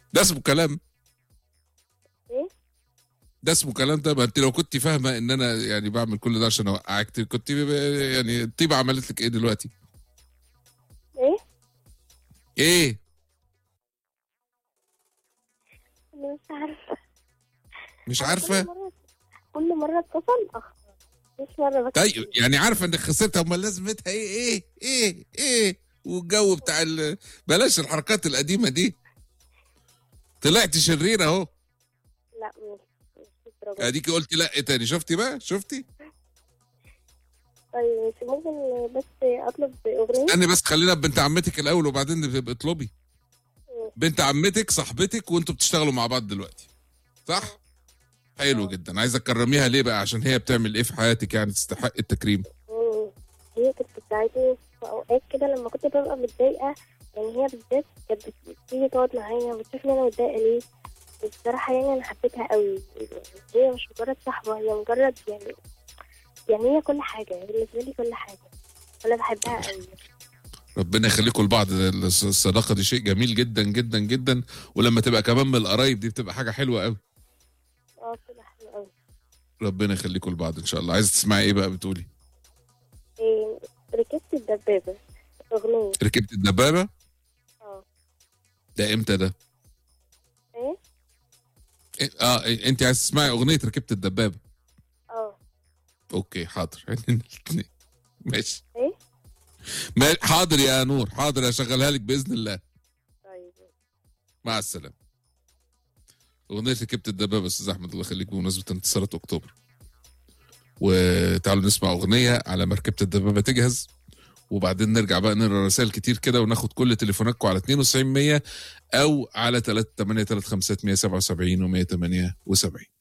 ده اسمه كلام ايه ده اسمه كلام ده ما انت لو كنت فاهمه ان انا يعني بعمل كل ده عشان اوقعك كنت يعني الطيبه عملت لك ايه دلوقتي؟ ايه ايه؟ انا مش عارفه مش أنا عارفه؟ كل مره كل مره اتصل اخسر مش مره بس طيب يعني عارفه انك خسرتها امال لازمتها ايه ايه ايه ايه والجو بتاع ال... بلاش الحركات القديمه دي طلعت شريره اهو لا مش مش الدرجة دي. اديكي قلت لا تاني شفتي بقى شفتي طيب مش ممكن بس اطلب اغنيه استني بس خلينا بنت عمتك الاول وبعدين نبقى اطلبي بنت عمتك صاحبتك وانتوا بتشتغلوا مع بعض دلوقتي صح حلو جدا عايزه تكرميها ليه بقى عشان هي بتعمل ايه في حياتك يعني تستحق التكريم مم. هي كانت بتساعدني في اوقات كده لما كنت ببقى متضايقه يعني هي بالذات كانت بتيجي تقعد معايا وتشوفني انا متضايقه ليه بصراحه يعني انا حبيتها قوي يعني هي مش مجرد صاحبه هي مجرد يعني يعني هي كل حاجه هي بالنسبه لي كل حاجه انا بحبها قوي ربنا يخليكم لبعض الص- الصداقه دي شيء جميل جدا جدا جدا ولما تبقى كمان من القرايب دي بتبقى حاجه حلوه قوي اه كده حلو قوي ربنا يخليكم لبعض ان شاء الله عايزه تسمعي ايه بقى بتقولي إيه ركبت الدبابه اغنيه ركبت الدبابه اه ده امتى ده ايه إيه؟ اه إيه، انت عايز تسمعي اغنيه ركبت الدبابه اه اوكي حاضر ماشي ايه ما- حاضر يا نور حاضر هشغلها لك باذن الله طيب مع السلامه اغنيه ركبت الدبابه استاذ احمد الله يخليك بمناسبه انتصارات اكتوبر وتعالوا نسمع اغنيه على مركبه الدبابه تجهز وبعدين نرجع بقى نقرا رسائل كتير كده وناخد كل تليفوناتكم على 92 100 او على 3 8 3 5 177 و 178